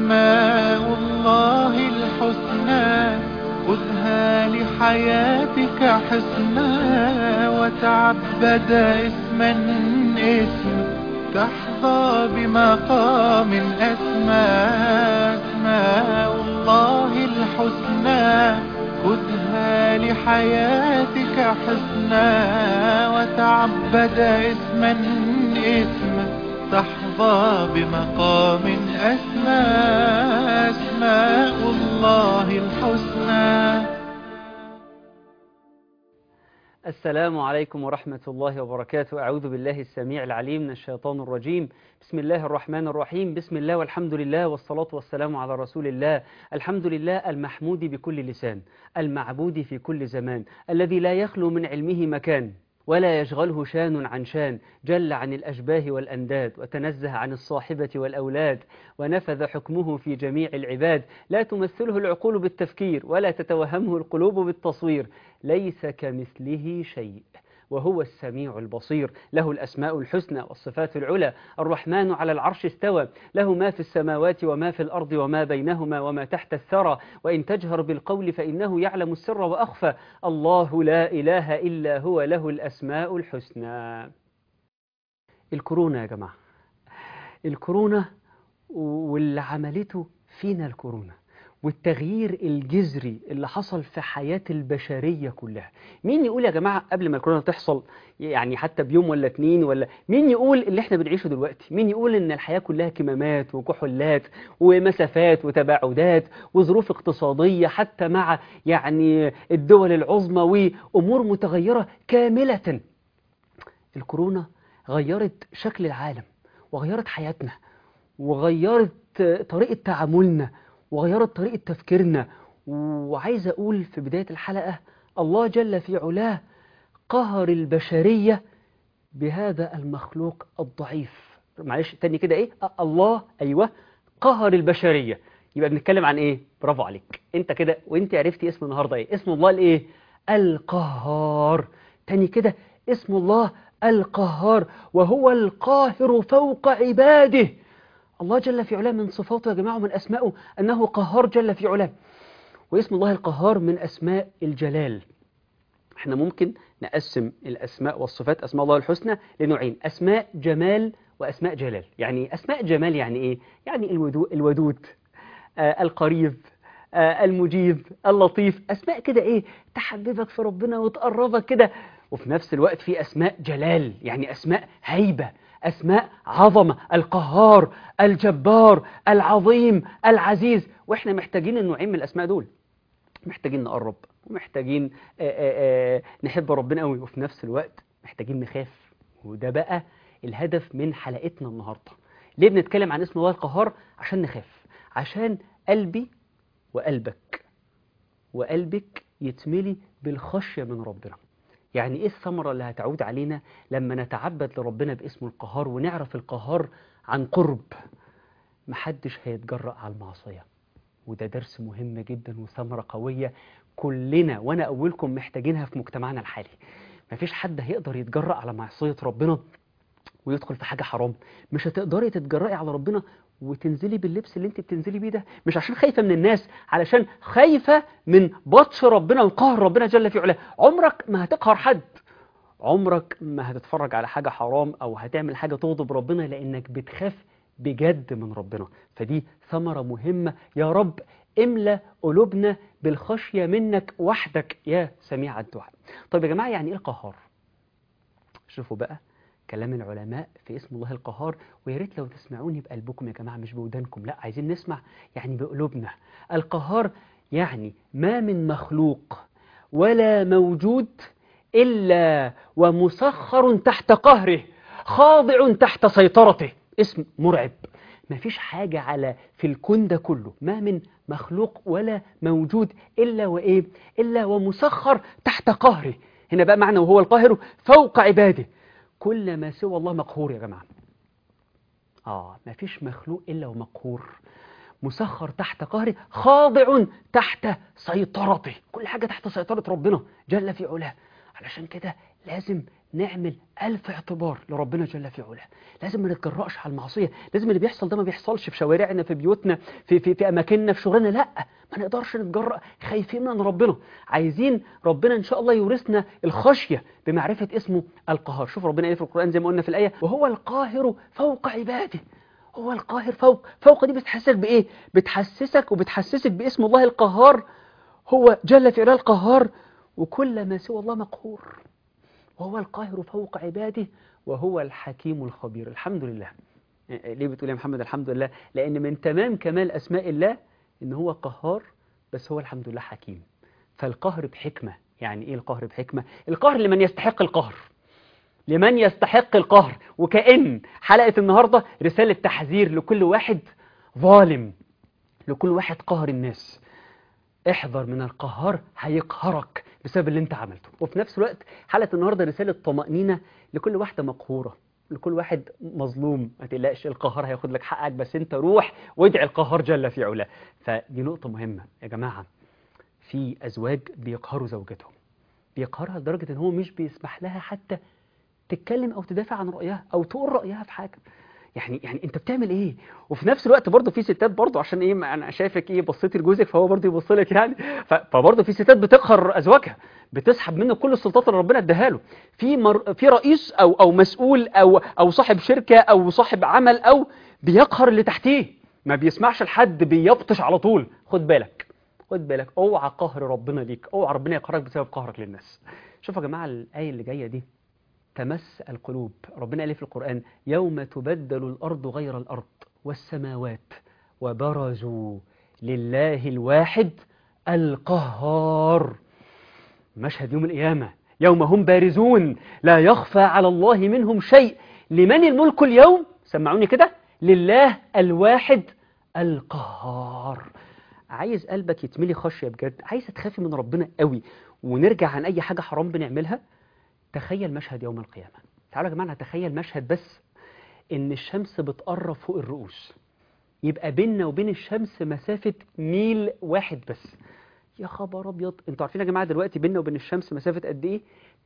أسماء الله الحسنى خذها لحياتك حسنا وتعبد اسما اسم تحظى بمقام أسمى أسماء الله الحسنى خذها لحياتك حسنا وتعبد اسما اسم تحظى بمقام أسمى أسماء الله الحسنى السلام عليكم ورحمة الله وبركاته أعوذ بالله السميع العليم من الشيطان الرجيم بسم الله الرحمن الرحيم بسم الله والحمد لله والصلاة والسلام على رسول الله الحمد لله المحمود بكل لسان المعبود في كل زمان الذي لا يخلو من علمه مكان ولا يشغله شان عن شان جل عن الأشباه والأنداد وتنزه عن الصاحبة والأولاد ونفذ حكمه في جميع العباد لا تمثله العقول بالتفكير ولا تتوهمه القلوب بالتصوير ليس كمثله شيء وهو السميع البصير له الأسماء الحسنى والصفات العلى الرحمن على العرش استوى له ما في السماوات وما في الأرض وما بينهما وما تحت الثرى وإن تجهر بالقول فإنه يعلم السر وأخفى الله لا إله إلا هو له الأسماء الحسنى الكورونا يا جماعة الكورونا واللي عملته فينا الكورونا والتغيير الجذري اللي حصل في حياة البشرية كلها مين يقول يا جماعة قبل ما الكورونا تحصل يعني حتى بيوم ولا اتنين ولا مين يقول اللي احنا بنعيشه دلوقتي مين يقول ان الحياة كلها كمامات وكحولات ومسافات وتباعدات وظروف اقتصادية حتى مع يعني الدول العظمى وأمور متغيرة كاملة الكورونا غيرت شكل العالم وغيرت حياتنا وغيرت طريقة تعاملنا وغيرت طريقة تفكيرنا وعايز أقول في بداية الحلقة الله جل في علاه قهر البشرية بهذا المخلوق الضعيف معلش تاني كده إيه الله أيوة قهر البشرية يبقى بنتكلم عن إيه برافو عليك أنت كده وأنت عرفتي اسم النهاردة إيه اسم الله الإيه القهار تاني كده اسم الله القهار وهو القاهر فوق عباده الله جل في علاه من صفاته يا جماعة ومن أسمائه أنه قهار جل في علاه واسم الله القهار من أسماء الجلال احنا ممكن نقسم الأسماء والصفات أسماء الله الحسنى لنوعين أسماء جمال وأسماء جلال يعني أسماء جمال يعني إيه؟ يعني الودود, الودود آه القريب آه المجيب اللطيف أسماء كده إيه تحببك في ربنا وتقربك كده وفي نفس الوقت في أسماء جلال يعني أسماء هيبة أسماء عظمة القهار الجبار العظيم العزيز وإحنا محتاجين النوعين من الأسماء دول محتاجين نقرب ومحتاجين آآ آآ نحب ربنا قوي وفي نفس الوقت محتاجين نخاف وده بقى الهدف من حلقتنا النهاردة ليه بنتكلم عن اسم الله القهار عشان نخاف عشان قلبي وقلبك وقلبك يتملي بالخشية من ربنا يعني ايه الثمرة اللي هتعود علينا لما نتعبد لربنا باسمه القهار ونعرف القهار عن قرب محدش هيتجرأ على المعصية وده درس مهم جدا وثمرة قوية كلنا وانا اولكم محتاجينها في مجتمعنا الحالي مفيش حد هيقدر يتجرأ على معصية ربنا ويدخل في حاجة حرام مش هتقدري تتجرأي على ربنا وتنزلي باللبس اللي انت بتنزلي بيه ده مش عشان خايفة من الناس علشان خايفة من بطش ربنا وقهر ربنا جل في علاه عمرك ما هتقهر حد عمرك ما هتتفرج على حاجة حرام او هتعمل حاجة تغضب ربنا لانك بتخاف بجد من ربنا فدي ثمرة مهمة يا رب املى قلوبنا بالخشية منك وحدك يا سميع الدعاء طيب يا جماعة يعني ايه القهار شوفوا بقى كلام العلماء في اسم الله القهار ويا ريت لو تسمعوني بقلبكم يا جماعة مش بودانكم لا عايزين نسمع يعني بقلوبنا القهار يعني ما من مخلوق ولا موجود إلا ومسخر تحت قهره خاضع تحت سيطرته اسم مرعب ما فيش حاجة على في الكون ده كله ما من مخلوق ولا موجود إلا وإيه إلا ومسخر تحت قهره هنا بقى معنى وهو القاهر فوق عباده كل ما سوى الله مقهور يا جماعة آه ما فيش مخلوق إلا ومقهور مسخر تحت قهره خاضع تحت سيطرته كل حاجة تحت سيطرة ربنا جل في علاه علشان كده لازم نعمل ألف اعتبار لربنا جل في علاه لازم ما نتجرأش على المعصية لازم اللي بيحصل ده ما بيحصلش في شوارعنا في بيوتنا في, في, في أماكننا في شغلنا لا ما نقدرش نتجرأ خايفين من ربنا عايزين ربنا إن شاء الله يورثنا الخشية بمعرفة اسمه القهار شوف ربنا قال في القرآن زي ما قلنا في الآية وهو القاهر فوق عباده هو القاهر فوق فوق دي بتحسسك بإيه بتحسسك وبتحسسك باسم الله القهار هو جل في علاه القهار وكل ما سوى الله مقهور وهو القاهر فوق عباده وهو الحكيم الخبير الحمد لله ليه بتقول يا محمد الحمد لله لأن من تمام كمال أسماء الله إن هو قهار بس هو الحمد لله حكيم فالقهر بحكمة يعني إيه القهر بحكمة القهر لمن يستحق القهر لمن يستحق القهر وكأن حلقة النهاردة رسالة تحذير لكل واحد ظالم لكل واحد قهر الناس احذر من القهار هيقهرك بسبب اللي انت عملته وفي نفس الوقت حلقة النهاردة رسالة طمأنينة لكل واحدة مقهورة لكل واحد مظلوم ما تقلقش القهار هياخد لك حقك بس انت روح وادعي القهار جل في علاه فدي نقطة مهمة يا جماعة في أزواج بيقهروا زوجتهم بيقهرها لدرجة ان هو مش بيسمح لها حتى تتكلم او تدافع عن رأيها او تقول رأيها في حاجة يعني يعني انت بتعمل ايه وفي نفس الوقت برضه في ستات برضه عشان ايه ما انا شايفك ايه بصيتي لجوزك فهو برضه يبص لك يعني ف- فبرضه في ستات بتقهر ازواجها بتسحب منه كل السلطات اللي ربنا اداها له في مر... في رئيس او او مسؤول او او صاحب شركه او صاحب عمل او بيقهر اللي تحتيه ما بيسمعش لحد بيبطش على طول خد بالك خد بالك اوعى قهر ربنا ليك اوعى ربنا يقهرك بسبب قهرك للناس شوفوا يا جماعه الايه اللي جايه دي تمس القلوب ربنا قال في القرآن يوم تبدل الأرض غير الأرض والسماوات وبرزوا لله الواحد القهار مشهد يوم القيامة يوم هم بارزون لا يخفى على الله منهم شيء لمن الملك اليوم سمعوني كده لله الواحد القهار عايز قلبك يتملي خشية بجد عايز تخافي من ربنا قوي ونرجع عن أي حاجة حرام بنعملها تخيل مشهد يوم القيامة تعالوا يا جماعة نتخيل مشهد بس إن الشمس بتقرب فوق الرؤوس يبقى بيننا وبين الشمس مسافة ميل واحد بس يا خبر أبيض انتوا عارفين يا جماعة دلوقتي بيننا وبين الشمس مسافة قد إيه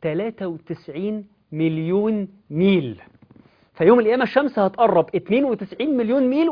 93 مليون ميل فيوم القيامة الشمس هتقرب 92 مليون ميل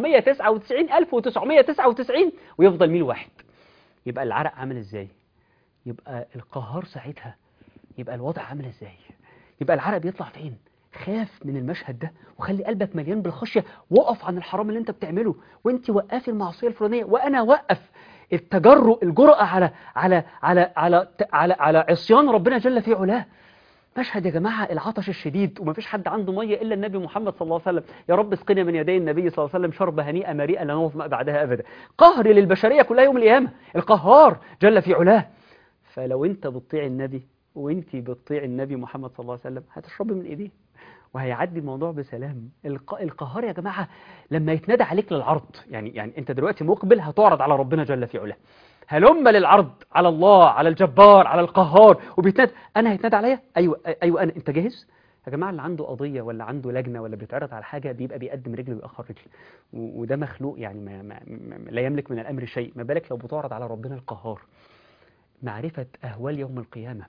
و999 ألف و999 ويفضل ميل واحد يبقى العرق عامل إزاي يبقى القهار ساعتها يبقى الوضع عامل ازاي يبقى العرق بيطلع فين خاف من المشهد ده وخلي قلبك مليان بالخشيه وقف عن الحرام اللي انت بتعمله وانت وقفي المعصيه الفلانيه وانا وقف التجرؤ الجرأة على على على على على على عصيان ربنا جل في علاه مشهد يا جماعة العطش الشديد ومفيش حد عنده مية إلا النبي محمد صلى الله عليه وسلم يا رب اسقنا من يدي النبي صلى الله عليه وسلم شرب هنيئة مريئة لا نظمأ بعدها أبدا قهر للبشرية كلها يوم القيامة القهار جل في علاه فلو انت بتطيع النبي وانت بتطيع النبي محمد صلى الله عليه وسلم هتشربي من ايديه وهيعدي الموضوع بسلام الق... القهار يا جماعة لما يتنادى عليك للعرض يعني يعني انت دلوقتي مقبل هتعرض على ربنا جل في علاه هلم للعرض على الله على الجبار على القهار وبيتنادى انا هيتنادى عليا ايوه ايوه انا انت جاهز يا جماعه اللي عنده قضيه ولا عنده لجنه ولا بيتعرض على حاجه بيبقى بيقدم رجل ويأخر رجل و... وده مخلوق يعني ما... ما... ما... لا يملك من الامر شيء ما بالك لو بتعرض على ربنا القهار معرفة أهوال يوم القيامة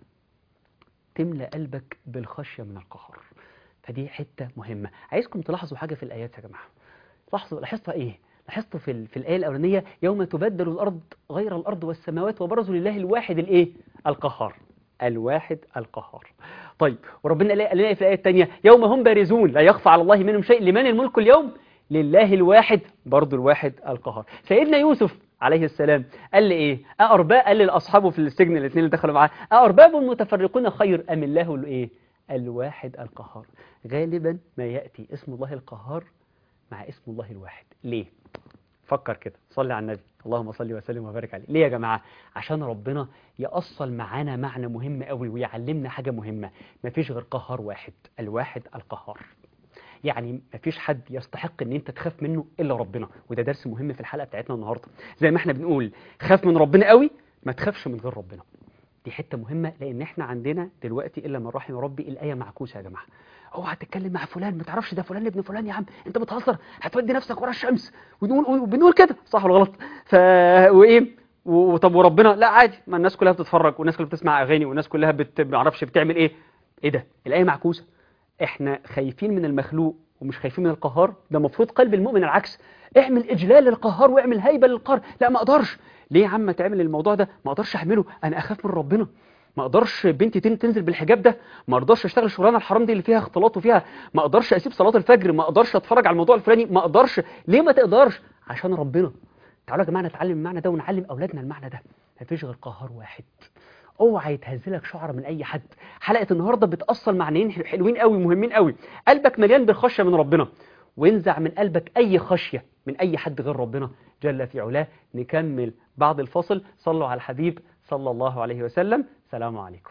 تملأ قلبك بالخشية من القهر فدي حتة مهمة عايزكم تلاحظوا حاجة في الآيات يا جماعة لاحظوا لاحظتوا إيه لاحظتوا في, ال... في الآية الأولانية يوم تبدل الأرض غير الأرض والسماوات وبرزوا لله الواحد الإيه القهار الواحد القهار طيب وربنا قال لنا في الآية الثانية يوم هم بارزون لا يخفى على الله منهم شيء لمن الملك اليوم لله الواحد برضو الواحد القهار سيدنا يوسف عليه السلام قال لي ايه أأرباب قال لأصحابه في السجن الاثنين اللي دخلوا معاه أأرباب متفرقون خير أم الله الايه الواحد القهار غالبا ما يأتي اسم الله القهار مع اسم الله الواحد ليه فكر كده صلي على النبي اللهم صل وسلم وبارك عليه ليه يا جماعة عشان ربنا يأصل معانا معنى مهم قوي ويعلمنا حاجة مهمة مفيش غير قهار واحد الواحد القهار يعني مفيش حد يستحق ان انت تخاف منه الا ربنا وده درس مهم في الحلقه بتاعتنا النهارده زي ما احنا بنقول خاف من ربنا قوي ما تخافش من غير ربنا دي حته مهمه لان احنا عندنا دلوقتي الا من رحم ربي الايه معكوسه يا جماعه اوعى تتكلم مع فلان ما تعرفش ده فلان ابن فلان يا عم انت بتهزر هتودي نفسك ورا الشمس ونقول وبنقول كده صح ولا غلط ف وايه وطب وربنا لا عادي ما الناس كلها بتتفرج والناس كلها بتسمع اغاني والناس كلها بت... ما اعرفش بتعمل ايه ايه ده الايه معكوسه احنا خايفين من المخلوق ومش خايفين من القهار ده المفروض قلب المؤمن العكس اعمل اجلال للقهار واعمل هيبه للقهار لا ما اقدرش ليه يا عم تعمل الموضوع ده ما اقدرش اعمله انا اخاف من ربنا ما اقدرش بنتي تن- تنزل بالحجاب ده ما اقدرش اشتغل الشغلانه الحرام دي اللي فيها اختلاط وفيها ما اقدرش اسيب صلاه الفجر ما اقدرش اتفرج على الموضوع الفلاني ما اقدرش ليه ما تقدرش عشان ربنا تعالوا يا جماعه نتعلم المعنى ده ونعلم اولادنا المعنى ده مفيش غير قهار واحد اوعى يتهزلك شعر من اي حد حلقه النهارده بتاصل معنيين حلوين قوي مهمين قوي قلبك مليان بالخشيه من ربنا وانزع من قلبك اي خشيه من اي حد غير ربنا جل في علاه نكمل بعد الفصل صلوا على الحبيب صلى الله عليه وسلم سلام عليكم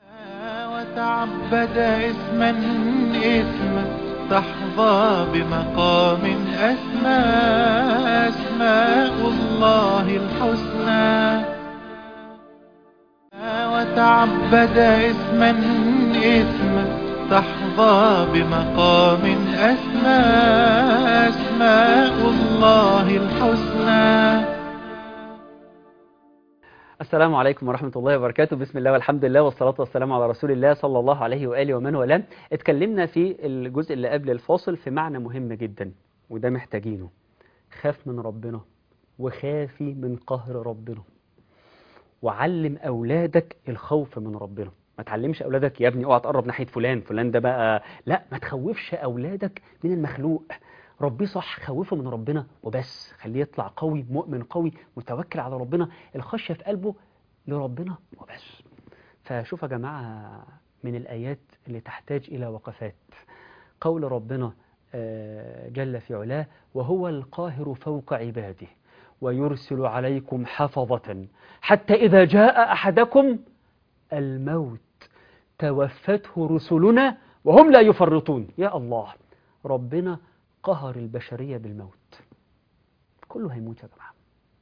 وتعبد اسما اسما تحظى بمقام أسمى أسماء الله الحسنى وتعبد اسما اسما تحظى بمقام أسمى أسماء الله الحسنى السلام عليكم ورحمة الله وبركاته بسم الله والحمد لله والصلاة والسلام على رسول الله صلى الله عليه وآله ومن والاه اتكلمنا في الجزء اللي قبل الفاصل في معنى مهم جدا وده محتاجينه خاف من ربنا وخافي من قهر ربنا وعلم أولادك الخوف من ربنا ما تعلمش أولادك يا ابني اوعى تقرب ناحية فلان فلان ده بقى لا ما تخوفش أولادك من المخلوق ربيه صح خوفه من ربنا وبس خليه يطلع قوي مؤمن قوي متوكل على ربنا الخشية في قلبه لربنا وبس فشوف يا جماعة من الآيات اللي تحتاج إلى وقفات قول ربنا آه، جل في علاه وهو القاهر فوق عباده ويرسل عليكم حفظة حتى إذا جاء أحدكم الموت توفته رسلنا وهم لا يفرطون يا الله ربنا قهر البشرية بالموت كله هيموت يا جماعة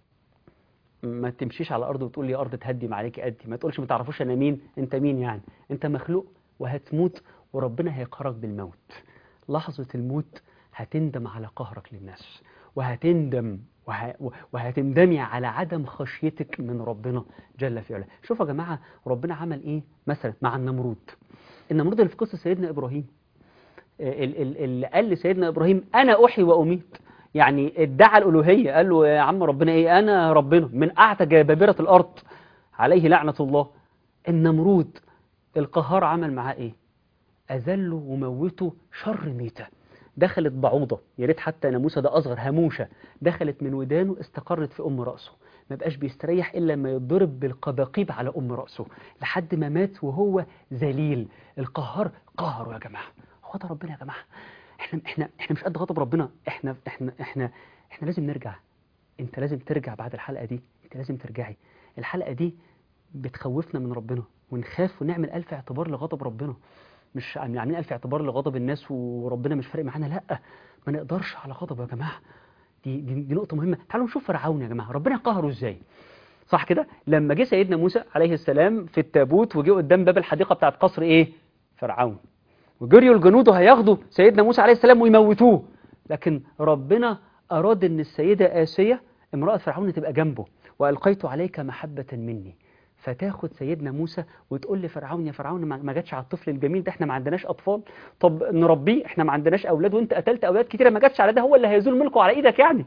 ما تمشيش على الأرض وتقول لي أرض تهدم عليك أدي ما تقولش ما تعرفوش أنا مين أنت مين يعني أنت مخلوق وهتموت وربنا هيقهرك بالموت لحظة الموت هتندم على قهرك للناس وهتندم وه... وهتندمي على عدم خشيتك من ربنا جل في علاه شوفوا يا جماعة ربنا عمل إيه مثلا مع النمرود النمرود اللي في قصة سيدنا إبراهيم ال- ال- اللي قال لسيدنا إبراهيم أنا أحيي وأميت يعني ادعى الألوهية قال له يا عم ربنا إيه أنا ربنا من أعتى جبابرة الأرض عليه لعنة الله النمرود القهار عمل معاه إيه أذله وموته شر ميتة دخلت بعوضة يا ريت حتى ناموسة ده أصغر هموشة دخلت من ودانه استقرت في أم رأسه ما بقاش بيستريح إلا لما يتضرب بالقباقيب على أم رأسه لحد ما مات وهو ذليل القهار قهره يا جماعة هو ده ربنا يا جماعة احنا احنا احنا مش قد غضب ربنا احنا احنا احنا احنا لازم نرجع انت لازم ترجع بعد الحلقة دي انت لازم ترجعي الحلقة دي بتخوفنا من ربنا ونخاف ونعمل ألف اعتبار لغضب ربنا مش عاملين ألف اعتبار لغضب الناس وربنا مش فارق معانا لا ما نقدرش على غضب يا جماعة دي, دي, دي نقطة مهمة تعالوا نشوف فرعون يا جماعة ربنا قهره ازاي صح كده لما جه سيدنا موسى عليه السلام في التابوت وجه قدام باب الحديقة بتاعت قصر ايه فرعون وجريوا الجنود هياخدوا سيدنا موسى عليه السلام ويموتوه لكن ربنا أراد أن السيدة آسية امرأة فرعون تبقى جنبه وألقيت عليك محبة مني فتاخد سيدنا موسى وتقول لفرعون يا فرعون ما ما جاتش على الطفل الجميل ده احنا ما عندناش أطفال طب نربيه احنا ما عندناش أولاد وانت قتلت أولاد كتيرة ما جاتش على ده هو اللي هيزول ملكه على إيدك يعني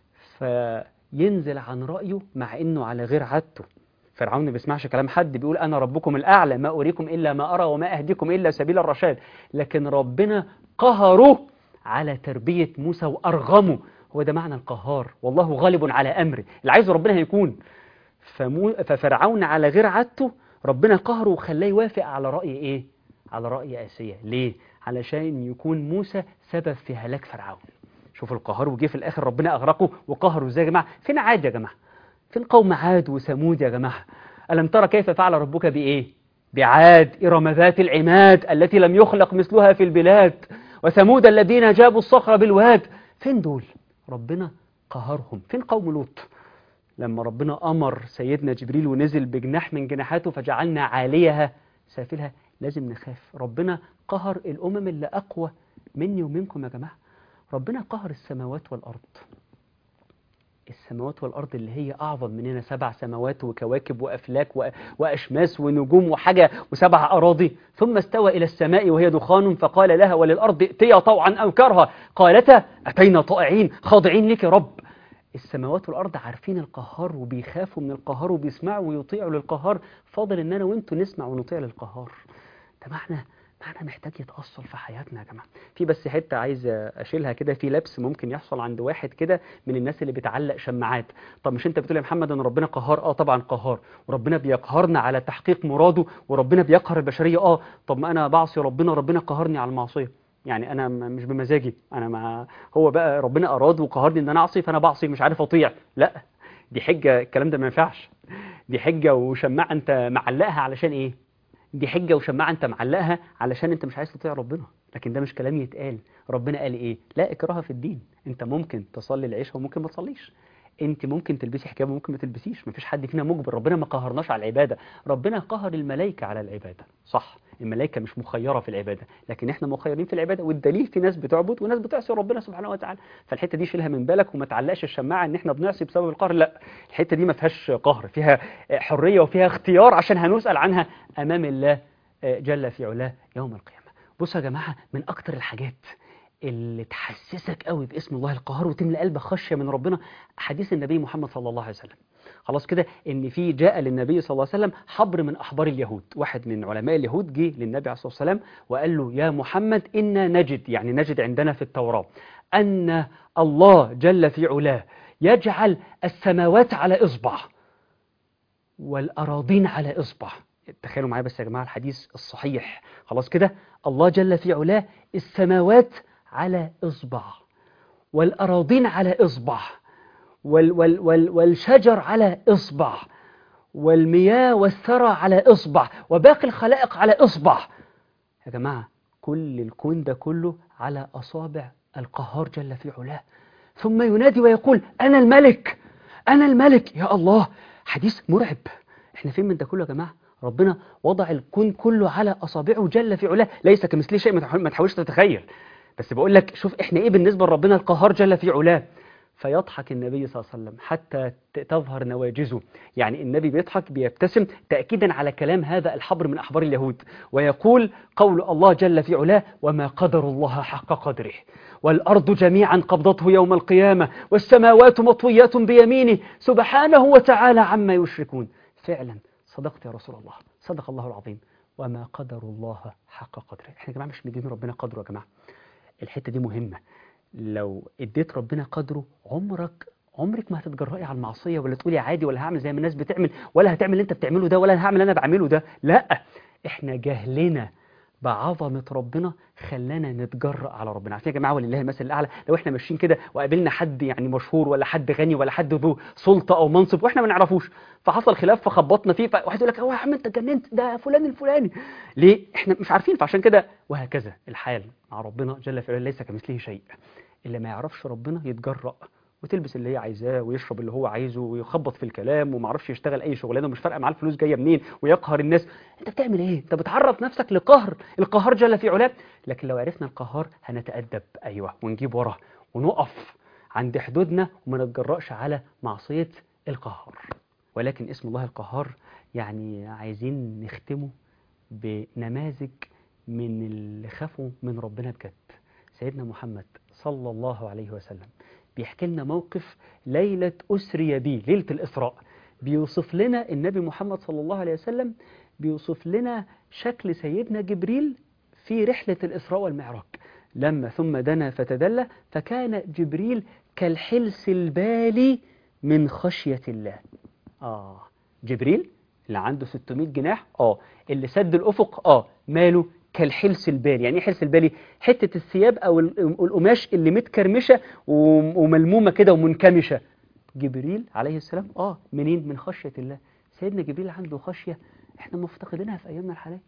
فينزل عن رأيه مع إنه على غير عادته فرعون ما بيسمعش كلام حد بيقول أنا ربكم الأعلى ما أريكم إلا ما أرى وما أهديكم إلا سبيل الرشاد لكن ربنا قهره على تربية موسى وأرغمه هو ده معنى القهار والله غالب على أمره اللي عايزه ربنا هيكون فمو ففرعون على غير عادته ربنا قهره وخلاه يوافق على رأي إيه؟ على رأي آسيا ليه؟ علشان يكون موسى سبب في هلاك فرعون شوف القهار وجه في الآخر ربنا أغرقه وقهره إزاي يا جماعة فين عاد يا جماعة فين قوم عاد وثمود يا جماعة ألم ترى كيف فعل ربك بإيه بعاد إرم ذات العماد التي لم يخلق مثلها في البلاد وثمود الذين جابوا الصخر بالواد فين دول ربنا قهرهم فين قوم لوط لما ربنا أمر سيدنا جبريل ونزل بجناح من جناحاته فجعلنا عاليها سافلها لازم نخاف ربنا قهر الأمم اللي أقوى مني ومنكم يا جماعة ربنا قهر السماوات والأرض السماوات والأرض اللي هي أعظم مننا سبع سماوات وكواكب وأفلاك وأ- وأشماس ونجوم وحاجة وسبع أراضي ثم استوى إلى السماء وهي دخان فقال لها وللأرض ائتيا طوعا أو كرها قالتا أتينا طائعين خاضعين لك يا رب السماوات والأرض عارفين القهار وبيخافوا من القهار وبيسمعوا ويطيعوا للقهار فاضل إن أنا وأنتوا نسمع ونطيع للقهار ده معنى معنى محتاج يتأصل في حياتنا يا جماعة في بس حتة عايز أشيلها كده في لبس ممكن يحصل عند واحد كده من الناس اللي بتعلق شماعات طب مش أنت بتقول يا محمد أن ربنا قهار آه طبعا قهار وربنا بيقهرنا على تحقيق مراده وربنا بيقهر البشرية آه طب ما أنا بعصي ربنا ربنا قهرني على المعصية يعني انا م- مش بمزاجي انا ما هو بقى ربنا اراد وقهرني ان انا اعصي فانا بعصي مش عارف اطيع لا دي حجه الكلام ده ما ينفعش دي حجه وشماعه انت معلقها علشان ايه دي حجه وشماعه انت معلقها علشان انت مش عايز تطيع ربنا لكن ده مش كلام يتقال ربنا قال ايه لا اكراه في الدين انت ممكن تصلي العشاء وممكن ما تصليش انت ممكن تلبسي حجاب وممكن ما تلبسيش مفيش حد فينا مجبر ربنا ما قهرناش على العباده ربنا قهر الملائكه على العباده صح الملائكه مش مخيره في العباده لكن احنا مخيرين في العباده والدليل في ناس بتعبد وناس بتعصي ربنا سبحانه وتعالى فالحته دي شيلها من بالك وما تعلقش الشماعه ان احنا بنعصي بسبب القهر لا الحته دي ما فيهاش قهر فيها حريه وفيها اختيار عشان هنسال عنها امام الله جل في علاه يوم القيامه بصوا يا جماعه من اكتر الحاجات اللي تحسسك قوي باسم الله القهار وتملى قلبك خشيه من ربنا حديث النبي محمد صلى الله عليه وسلم خلاص كده ان في جاء للنبي صلى الله عليه وسلم حبر من احبار اليهود واحد من علماء اليهود جه للنبي عليه الصلاه والسلام وقال له يا محمد انا نجد يعني نجد عندنا في التوراه ان الله جل في علاه يجعل السماوات على اصبع والاراضين على اصبع تخيلوا معايا بس يا جماعه الحديث الصحيح خلاص كده الله جل في علاه السماوات على اصبع والاراضين على اصبع وال وال وال والشجر على إصبع والمياه والثرى على إصبع وباقي الخلائق على إصبع يا جماعة كل الكون ده كله على أصابع القهار جل في علاه ثم ينادي ويقول أنا الملك أنا الملك يا الله حديث مرعب احنا فين من ده كله يا جماعة ربنا وضع الكون كله على أصابعه جل في علاه ليس كمثله شيء ما تحاولش تتخيل بس بقول لك شوف احنا ايه بالنسبة لربنا القهار جل في علاه فيضحك النبي صلى الله عليه وسلم حتى تظهر نواجزه يعني النبي بيضحك بيبتسم تأكيدا على كلام هذا الحبر من أحبار اليهود ويقول قول الله جل في علاه وما قدر الله حق قدره والأرض جميعا قبضته يوم القيامة والسماوات مطويات بيمينه سبحانه وتعالى عما يشركون فعلا صدقت يا رسول الله صدق الله العظيم وما قدر الله حق قدره احنا يا جماعة مش مدين ربنا قدره يا جماعة الحتة دي مهمة لو اديت ربنا قدره عمرك عمرك ما هتتجرأي على المعصية ولا تقولي عادي ولا هعمل زي ما الناس بتعمل ولا هتعمل اللي انت بتعمله ده ولا هعمل اللي انا بعمله ده لا احنا جهلنا بعظمة ربنا خلانا نتجرأ على ربنا عارفين يا جماعة ولله المثل الأعلى لو احنا ماشيين كده وقابلنا حد يعني مشهور ولا حد غني ولا حد ذو سلطة أو منصب واحنا ما نعرفوش فحصل خلاف فخبطنا فيه فواحد يقول لك هو يا عم انت اتجننت ده فلان الفلاني ليه احنا مش عارفين فعشان كده وهكذا الحال مع ربنا جل في علاه ليس كمثله شيء اللي ما يعرفش ربنا يتجرأ وتلبس اللي هي عايزاه ويشرب اللي هو عايزه ويخبط في الكلام وما يعرفش يشتغل اي شغلانه ومش فارقه معاه الفلوس جايه منين ويقهر الناس انت بتعمل ايه انت بتعرض نفسك لقهر القهار جل في علاه لكن لو عرفنا القهار هنتأدب ايوه ونجيب وراه ونقف عند حدودنا وما نتجرأش على معصيه القهار ولكن اسم الله القهار يعني عايزين نختمه بنماذج من اللي خافوا من ربنا بجد سيدنا محمد صلى الله عليه وسلم بيحكي لنا موقف ليلة أسري به ليلة الإسراء بيوصف لنا النبي محمد صلى الله عليه وسلم بيوصف لنا شكل سيدنا جبريل في رحلة الإسراء والمعراج لما ثم دنا فتدلى فكان جبريل كالحلس البالي من خشية الله آه جبريل اللي عنده 600 جناح آه اللي سد الأفق آه ماله كالحلس البالي يعني ايه حلس البالي حتة الثياب او القماش اللي متكرمشة وملمومة كده ومنكمشة جبريل عليه السلام اه منين من خشية الله سيدنا جبريل عنده خشية احنا مفتقدينها في ايامنا الحالية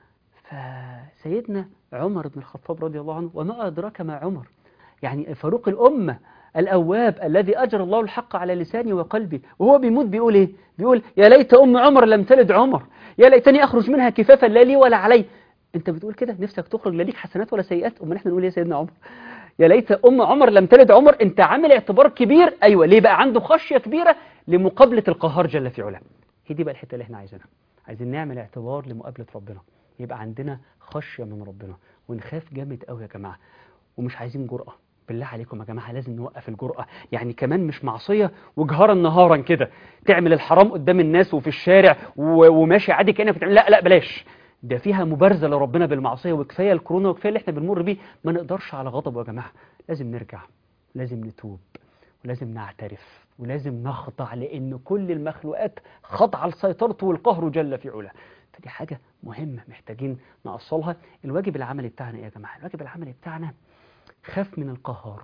فسيدنا عمر بن الخطاب رضي الله عنه وما أدراك ما عمر يعني فاروق الأمة الأواب الذي أجر الله الحق على لساني وقلبي وهو بيموت بيقول إيه بيقول يا ليت أم عمر لم تلد عمر يا ليتني أخرج منها كفافا لا لي ولا علي انت بتقول كده نفسك تخرج لا ليك حسنات ولا سيئات امال احنا نقول يا سيدنا عمر يا ليت ام عمر لم تلد عمر انت عامل اعتبار كبير ايوه ليه بقى عنده خشيه كبيره لمقابله القهار جل في علاه هي دي بقى الحته اللي احنا عايزينها عايزين نعمل اعتبار لمقابله ربنا يبقى عندنا خشيه من ربنا ونخاف جامد قوي يا جماعه ومش عايزين جرأة بالله عليكم يا جماعة لازم نوقف الجرأة يعني كمان مش معصية وجهارا نهارا كده تعمل الحرام قدام الناس وفي الشارع و- وماشي عادي كأنك بتعمل لا لا بلاش ده فيها مبارزة لربنا بالمعصية وكفاية الكورونا وكفاية اللي احنا بنمر بيه ما نقدرش على غضبه يا جماعة لازم نرجع لازم نتوب ولازم نعترف ولازم نخضع لأن كل المخلوقات خاضعة لسيطرته والقهر جل في علاه فدي حاجة مهمة محتاجين نأصلها الواجب العملي بتاعنا ايه يا جماعة الواجب العملي بتاعنا خاف من القهار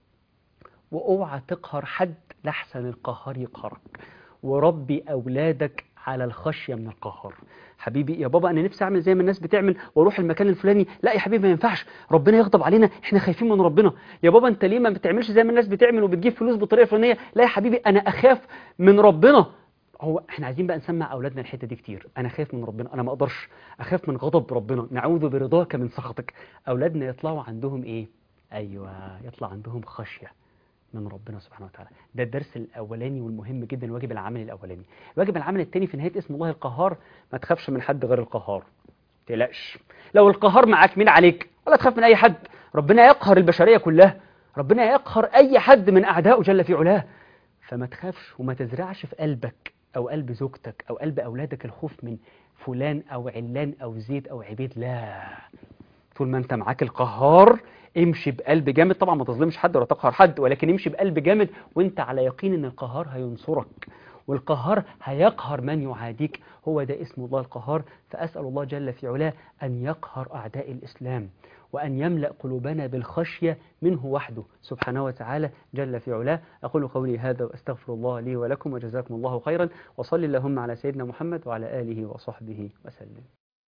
واوعى تقهر حد لحسن القهار يقهرك وربي اولادك على الخشيه من القهار حبيبي يا بابا انا نفسي اعمل زي ما الناس بتعمل واروح المكان الفلاني لا يا حبيبي ما ينفعش ربنا يغضب علينا احنا خايفين من ربنا يا بابا انت ليه ما بتعملش زي ما الناس بتعمل وبتجيب فلوس بطريقه فلانيه لا يا حبيبي انا اخاف من ربنا هو احنا عايزين بقى نسمع اولادنا الحته دي كتير انا خايف من ربنا انا ما اقدرش اخاف من غضب ربنا نعوذ برضاك من سخطك اولادنا يطلعوا عندهم ايه ايوه يطلع عندهم خشيه من ربنا سبحانه وتعالى ده الدرس الاولاني والمهم جدا الواجب العملي الاولاني الواجب العملي الثاني في نهايه اسم الله القهار ما تخافش من حد غير القهار تقلقش لو القهار معاك مين عليك ولا تخاف من اي حد ربنا يقهر البشريه كلها ربنا يقهر اي حد من اعدائه جل في علاه فما تخافش وما تزرعش في قلبك او قلب زوجتك او قلب اولادك الخوف من فلان او علان او زيد او عبيد لا طول ما انت معاك القهار امشي بقلب جامد طبعا ما تظلمش حد ولا تقهر حد ولكن امشي بقلب جامد وانت على يقين ان القهار هينصرك والقهار هيقهر من يعاديك هو ده اسم الله القهار فأسأل الله جل في علاه أن يقهر أعداء الإسلام وأن يملأ قلوبنا بالخشية منه وحده سبحانه وتعالى جل في علاه أقول قولي هذا وأستغفر الله لي ولكم وجزاكم الله خيرا وصلي اللهم على سيدنا محمد وعلى آله وصحبه وسلم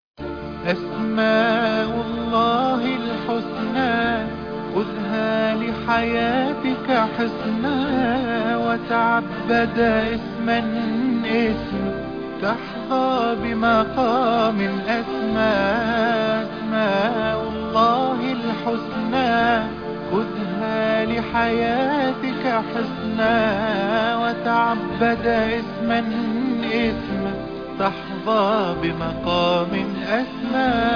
أسماء الله الحسنى خذها لحياتك حسنا وتعبد اسما اسما تحظى بمقام أسمى أسماء الله الحسنى خذها لحياتك حسنا وتعبد اسما اسما تحظى بمقام أسمى